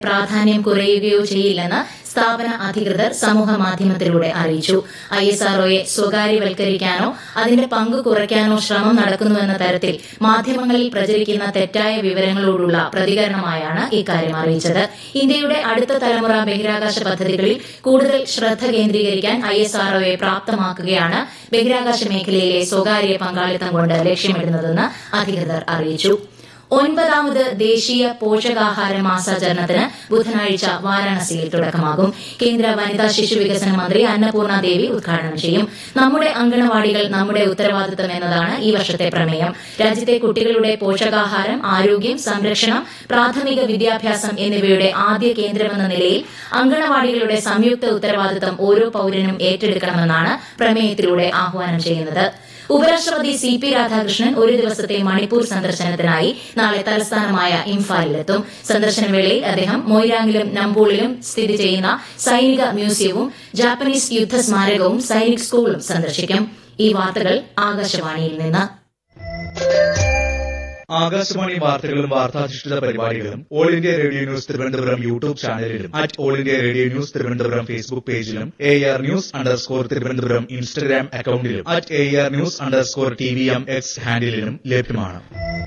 പ്രാധാന്യം കുറയുകയോ ചെയ്യില്ലെന്ന് സ്ഥാപന അധികൃതർ സമൂഹ മാധ്യമത്തിലൂടെ അറിയിച്ചു ഐ എസ് ആർഒയെ സ്വകാര്യവൽക്കരിക്കാനോ അതിന്റെ പങ്ക് കുറയ്ക്കാനോ ശ്രമം നടക്കുന്നുവെന്ന തരത്തിൽ മാധ്യമങ്ങളിൽ പ്രചരിക്കുന്ന തെറ്റായ വിവരങ്ങളോടുള്ള പ്രതികരണമായാണ് ഇക്കാര്യം അറിയിച്ചത് ഇന്ത്യയുടെ അടുത്ത തലമുറ ബഹിരാകാശ പദ്ധതികളിൽ കൂടുതൽ ശ്രദ്ധ കേന്ദ്രീകരിക്കാൻ ഐ എസ് ആർഒയെ പ്രാപ്തമാക്കുകയാണ് ബഹിരാകാശ മേഖലയിലെ സ്വകാര്യ പങ്കാളിത്തം കൊണ്ട് ലക്ഷ്യമിടുന്നതെന്ന് അധികൃതർ അറിയിച്ചു ഒൻപതാമത് ദേശീയ പോഷകാഹാര മാസാചരണത്തിന് ബുധനാഴ്ച വാരാണസിയിൽ തുടക്കമാകും കേന്ദ്ര വനിതാ ശിശു വികസന മന്ത്രി അന്നപൂർണ ദേവി ഉദ്ഘാടനം ചെയ്യും നമ്മുടെ അങ്കണവാടികൾ നമ്മുടെ ഉത്തരവാദിത്തം എന്നതാണ് ഈ വർഷത്തെ പ്രമേയം രാജ്യത്തെ കുട്ടികളുടെ പോഷകാഹാരം ആരോഗ്യം സംരക്ഷണം പ്രാഥമിക വിദ്യാഭ്യാസം എന്നിവയുടെ ആദ്യ കേന്ദ്രമെന്ന നിലയിൽ അങ്കണവാടികളുടെ സംയുക്ത ഉത്തരവാദിത്തം ഓരോ പൌരനും ഏറ്റെടുക്കണമെന്നാണ് പ്രമേയത്തിലൂടെ ആഹ്വാനം ചെയ്യുന്നത് ഉപരാഷ്ട്രപതി സി പി രാധാകൃഷ്ണൻ ഒരു ദിവസത്തെ മണിപ്പൂർ സന്ദർശനത്തിനായി നാളെ തലസ്ഥാനമായ ഇംഫാലിലെത്തും സന്ദർശനവേളയിൽ അദ്ദേഹം മൊയ്രാങ്ങിലും നമ്പോളിലും സ്ഥിതി ചെയ്യുന്ന സൈനിക മ്യൂസിയവും ജാപ്പനീസ് യുദ്ധ സ്മാരകവും സൈനിക് സ്കൂളും സന്ദർശിക്കും ഈ വാർത്തകൾ ആകാശവാണിയിൽ നിന്ന് ആകാശവാണി വാർത്തകളും വാർത്താധിഷ്ഠിത പരിപാടികളും all India radio news Thiruvananthapuram YouTube ചാനലിലും at all India radio news Thiruvananthapuram Facebook പേജിലും A R news underscore Thiruvananthapuram Instagram അക്കൌണ്ടിലും at A R news underscore T V M X ഹാൻഡിലും ലഭ്യമാണ്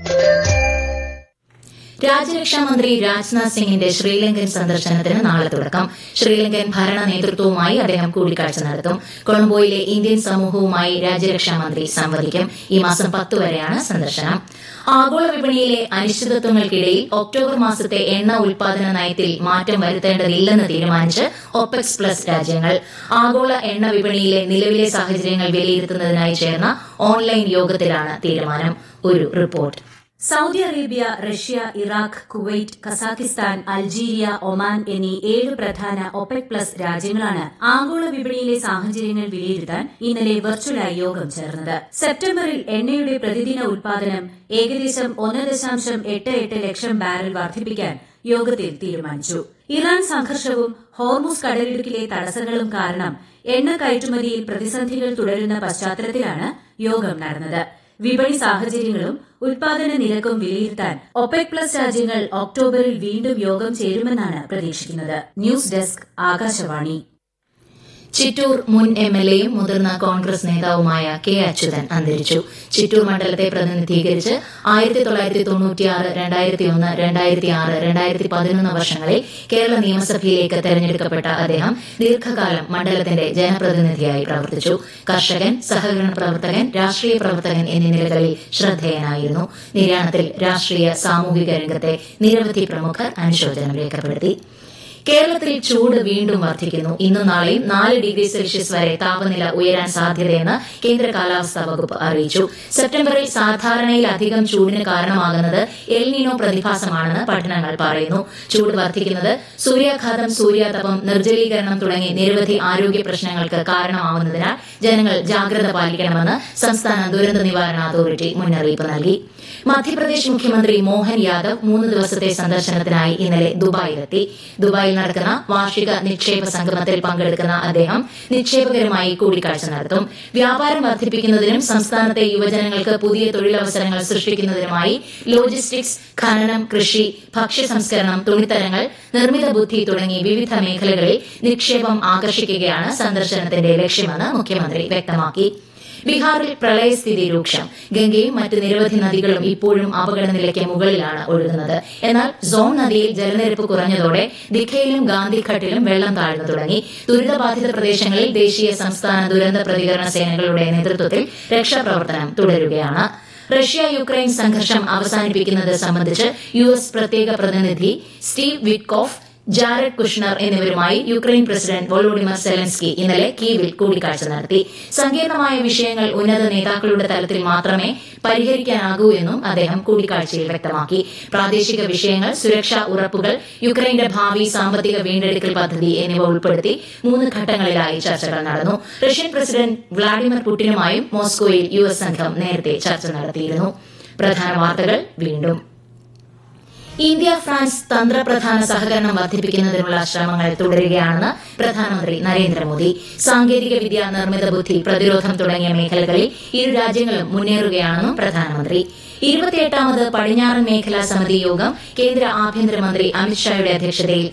രാജ്യരക്ഷാമന്ത്രി രാജ്നാഥ് സിംഗിന്റെ ശ്രീലങ്കൻ സന്ദർശനത്തിന് നാളെ തുടക്കം ശ്രീലങ്കൻ ഭരണ നേതൃത്വവുമായി അദ്ദേഹം കൂടിക്കാഴ്ച നടത്തും കൊളംബോയിലെ ഇന്ത്യൻ സമൂഹവുമായി രാജ്യരക്ഷാമന്ത്രി സംവദിക്കും ഈ മാസം പത്ത് വരെയാണ് സന്ദർശനം ആഗോള വിപണിയിലെ അനിശ്ചിതത്വങ്ങൾക്കിടയിൽ ഒക്ടോബർ മാസത്തെ എണ്ണ ഉൽപാദന നയത്തിൽ മാറ്റം വരുത്തേണ്ടതില്ലെന്ന് തീരുമാനിച്ച് ഒപെക്സ് പ്ലസ് രാജ്യങ്ങൾ ആഗോള എണ്ണ വിപണിയിലെ നിലവിലെ സാഹചര്യങ്ങൾ വിലയിരുത്തുന്നതിനായി ചേർന്ന ഓൺലൈൻ യോഗത്തിലാണ് തീരുമാനം ഒരു report Saudi Arabia Russia Iraq Kuwait Kazakhstan Algeria Oman എന്നീ ഏഴ് പ്രധാന ഒപെക് പ്ലസ് രാജ്യങ്ങളാണ് ആഗോള വിപണിയിലെ സാഹചര്യങ്ങൾ വിലയിരുത്താൻ ഇന്നലെ വെർച്വലായി യോഗം ചേർന്നത് സെപ്റ്റംബറിൽ എണ്ണയുടെ പ്രതിദിന ഉൽപാദനം ഏകദേശം ഒന്ന് ദശാംശം എട്ട് എട്ട് ലക്ഷം ബാരൽ വർദ്ധിപ്പിക്കാൻ യോഗത്തിൽ തീരുമാനിച്ചു ഇറാൻ സംഘർഷവും ഹോർമുസ് കടലിടുക്കിലെ തടസ്സങ്ങളും കാരണം എണ്ണ കയറ്റുമതിയിൽ പ്രതിസന്ധികൾ തുടരുന്ന പശ്ചാത്തലത്തിലാണ് യോഗം നടന്നത് വിപണി സാഹചര്യങ്ങളും ഉൽപാദന നിരക്കും വിലയിരുത്താൻ ഒപെക് പ്ലസ് രാജ്യങ്ങൾ ഒക്ടോബറിൽ വീണ്ടും യോഗം ചേരുമെന്നാണ് പ്രതീക്ഷിക്കുന്നത് ന്യൂസ് ഡെസ്ക് ആകാശവാണി ചിറ്റൂർ മുൻ എം എൽ എയും മുതിർന്ന കോൺഗ്രസ് നേതാവുമായ കെ അച്യുതൻ അന്തരിച്ചു ചിറ്റൂർ മണ്ഡലത്തെ പ്രതിനിധീകരിച്ച് ആയിരത്തി തൊള്ളായിരത്തി തൊണ്ണൂറ്റിയാറ് രണ്ടായിരത്തി ഒന്ന് രണ്ടായിരത്തി ആറ് രണ്ടായിരത്തി പതിനൊന്ന് വർഷങ്ങളിൽ കേരള നിയമസഭയിലേക്ക് തെരഞ്ഞെടുക്കപ്പെട്ട അദ്ദേഹം ദീർഘകാലം മണ്ഡലത്തിന്റെ ജനപ്രതിനിധിയായി പ്രവർത്തിച്ചു കർഷകൻ സഹകരണ പ്രവർത്തകൻ രാഷ്ട്രീയ പ്രവർത്തകൻ എന്നീ നിലകളിൽ ശ്രദ്ധേയനായിരുന്നു നിര്യാണത്തിൽ രാഷ്ട്രീയ സാമൂഹിക രംഗത്തെ നിരവധി പ്രമുഖർ അനുശോചനം രേഖപ്പെടുത്തി കേരളത്തിൽ ചൂട് വീണ്ടും വർദ്ധിക്കുന്നു ഇന്നും നാളെയും നാല് ഡിഗ്രി സെൽഷ്യസ് വരെ താപനില ഉയരാൻ സാധ്യതയെന്ന് കേന്ദ്ര കാലാവസ്ഥാ വകുപ്പ് അറിയിച്ചു സെപ്റ്റംബറിൽ സാധാരണയിലധികം ചൂടിന് കാരണമാകുന്നത് എൽനിനോ പ്രതിഭാസമാണെന്ന് പഠനങ്ങൾ പറയുന്നു ചൂട് വർദ്ധിക്കുന്നത് സൂര്യാഘാതം സൂര്യാതപം നിർജ്ജലീകരണം തുടങ്ങി നിരവധി ആരോഗ്യ പ്രശ്നങ്ങൾക്ക് കാരണമാവുന്നതിനാൽ ജനങ്ങൾ ജാഗ്രത പാലിക്കണമെന്ന് സംസ്ഥാന ദുരന്ത നിവാരണ അതോറിറ്റി മുന്നറിയിപ്പ് നൽകി മധ്യപ്രദേശ് മുഖ്യമന്ത്രി മോഹൻ യാദവ് മൂന്ന് ദിവസത്തെ സന്ദർശനത്തിനായി ഇന്നലെ ദുബായിലെത്തി ദുബായിൽ നടക്കുന്ന വാർഷിക നിക്ഷേപ സംഗമത്തിൽ പങ്കെടുക്കുന്ന അദ്ദേഹം നിക്ഷേപകരുമായി കൂടിക്കാഴ്ച നടത്തും വ്യാപാരം വർദ്ധിപ്പിക്കുന്നതിനും സംസ്ഥാനത്തെ യുവജനങ്ങൾക്ക് പുതിയ തൊഴിലവസരങ്ങൾ സൃഷ്ടിക്കുന്നതിനുമായി ലോജിസ്റ്റിക്സ് ഖനനം കൃഷി ഭക്ഷ്യ സംസ്കരണം തുണിത്തരങ്ങൾ നിർമ്മിത ബുദ്ധി തുടങ്ങി വിവിധ മേഖലകളിൽ നിക്ഷേപം ആകർഷിക്കുകയാണ് സന്ദർശനത്തിന്റെ ലക്ഷ്യമെന്ന് മുഖ്യമന്ത്രി വ്യക്തമാക്കി ബീഹാറിൽ പ്രളയസ്ഥിതി രൂക്ഷം ഗംഗയും മറ്റ് നിരവധി നദികളും ഇപ്പോഴും അപകടനിലയ്ക്ക് മുകളിലാണ് ഒഴുകുന്നത് എന്നാൽ സോൺ നദിയിൽ ജലനിരപ്പ് കുറഞ്ഞതോടെ ദിഖയിലും ഗാന്ധിഘട്ടിലും വെള്ളം താഴ്ന്നു തുടങ്ങി ദുരിതബാധിത പ്രദേശങ്ങളിൽ ദേശീയ സംസ്ഥാന ദുരന്ത പ്രതികരണ സേനകളുടെ നേതൃത്വത്തിൽ രക്ഷാപ്രവർത്തനം തുടരുകയാണ് റഷ്യ യുക്രൈൻ സംഘർഷം അവസാനിപ്പിക്കുന്നത് സംബന്ധിച്ച് യു എസ് പ്രത്യേക പ്രതിനിധി സ്റ്റീവ് വിറ്റ്കോഫ് ജാരഡ് കുഷ്ണർ എന്നിവരുമായി യുക്രൈൻ പ്രസിഡന്റ് വൊളോഡിമർ സെലൻസ്കി ഇന്നലെ കീവിൽ കൂടിക്കാഴ്ച നടത്തി സങ്കീർണമായ വിഷയങ്ങൾ ഉന്നത നേതാക്കളുടെ തലത്തിൽ മാത്രമേ പരിഹരിക്കാനാകൂ എന്നും അദ്ദേഹം കൂടിക്കാഴ്ചയിൽ വ്യക്തമാക്കി പ്രാദേശിക വിഷയങ്ങൾ സുരക്ഷാ ഉറപ്പുകൾ യുക്രൈന്റെ ഭാവി സാമ്പത്തിക വീണ്ടെടുക്കൽ പദ്ധതി എന്നിവ ഉൾപ്പെടുത്തി മൂന്ന് ഘട്ടങ്ങളിലായി ചർച്ചകൾ നടന്നു റഷ്യൻ പ്രസിഡന്റ് വ്ളാഡിമിർ പുടിനുമായും മോസ്കോയിൽ യു എസ് സംഘം നേരത്തെ ചർച്ച നടത്തിയിരുന്നു പ്രധാന വാർത്തകൾ വീണ്ടും ഇന്ത്യ ഫ്രാൻസ് തന്ത്രപ്രധാന സഹകരണം വർദ്ധിപ്പിക്കുന്നതിനുള്ള ശ്രമങ്ങൾ തുടരുകയാണെന്ന് പ്രധാനമന്ത്രി നരേന്ദ്രമോദി സാങ്കേതിക വിദ്യ നിർമ്മിത ബുദ്ധി പ്രതിരോധം തുടങ്ങിയ മേഖലകളിൽ ഇരു രാജ്യങ്ങളും മുന്നേറുകയാണെന്നും പ്രധാനമന്ത്രി ഇരുപത്തിയെട്ടാമത് പടിഞ്ഞാറൻ മേഖലാ സമിതി യോഗം കേന്ദ്ര ആഭ്യന്തരമന്ത്രി അമിത്ഷായുടെ അധ്യക്ഷതയിൽ